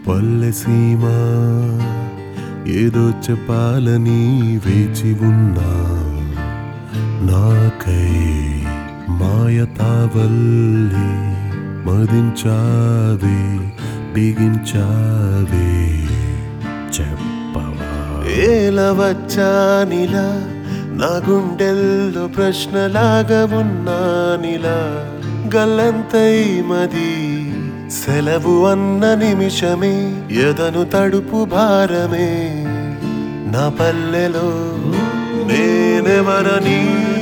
పల్లెసీమ ఏదో చెప్పాలని వేచి ఉన్నా నాకై మాయ తావల్లి మదించావే బిగించావే చెప్పవా ఏలా వచ్చానిలా నా గుండెల్లో ప్రశ్నలాగా ఉన్నానిలా గల్లంతై మది సెలవు అన్న నిమిషమే ఎదను తడుపు భారమే నా పల్లెలో నేనెవరని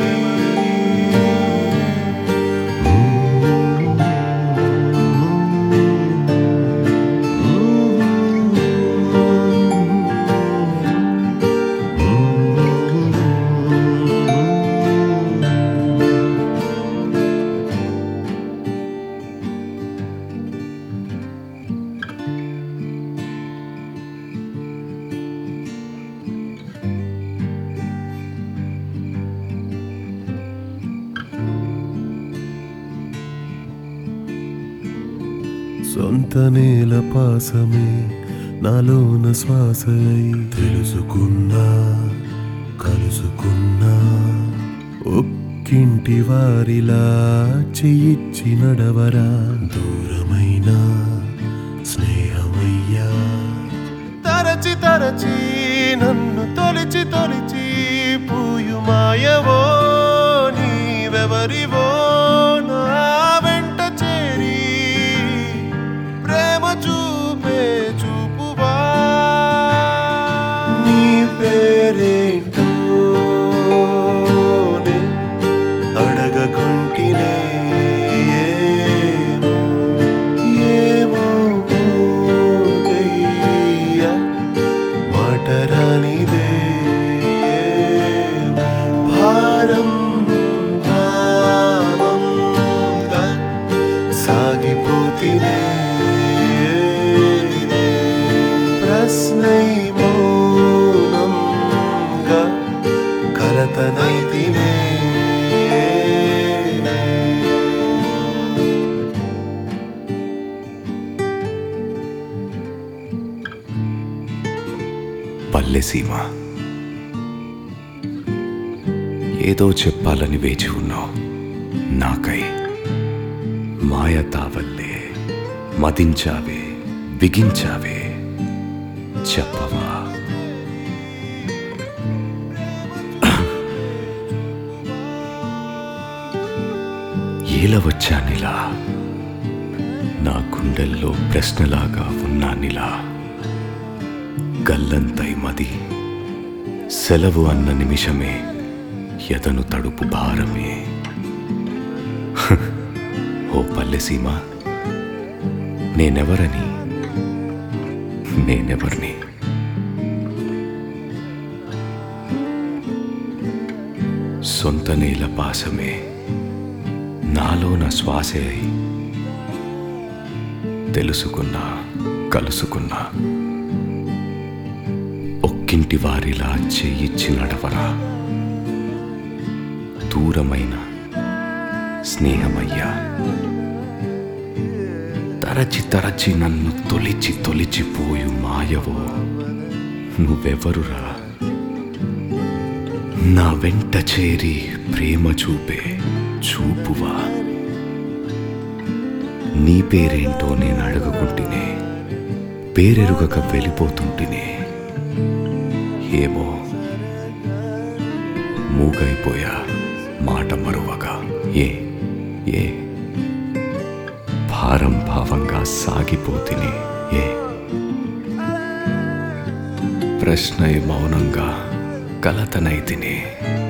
సొంత నేల పాసమే నాలోన శ్వాసై తెలుసుకున్నా కలుసుకున్నా ఒక్కింటి వారిలా చెయ్యిచ్చి నడవరా దూరమైన స్నేహమయ్యా తరచి తరచి నన్ను తొలిచి తొలిచి పూయు మాయవో నీవెవరివో నా వెంట చేరి ప్రేమ చూపే చూపువా నీ పేరేంటో నే అడగకుంటినే ఏమో ఏమో మూగయ్యా మాటరానిదే భారం భావంగా సాగిపోతినే ప్రశ్నై మౌనంగా కలతనైతినే పల్లెసీమ ఏదో చెప్పాలని వేచి ఉన్నావు నాకై మాయ తావల్లే మదించావే బిగించావే చెప్పవా ఏల వచ్చానిలా నా గుండెల్లో ప్రశ్నలాగా ఉన్నానిలా గల్లంతై మది సెలవు అన్న నిమిషమే ఎదను తడుపు భారమే హ్, ఓ పల్లెసీమ నేనెవరని నేనెవరిని సొంత నేల పాసమే నాలో నా శ్వాసే అయి తెలుసుకున్నా కలుసుకున్నా ఒక్కింటి వారిలా చేయిచ్చి నడవరా దూరమైన స్నేహమయ్యా తరచి తరచి నన్ను తొలిచి తొలిచిపోయు మాయవో నువ్వెవరురా నా వెంట చేరి ప్రేమ చూపే చూపువా నీ పేరేంటో నేను అడగకుంటినే పేరెరుగక వెళ్ళిపోతుంటినే ఏమో మూగైపోయా మాట మరువగా ఏ ఏ భారం భావంగా సాగిపోతిని ఏ ప్రశ్న మౌనంగా కలతనైతిని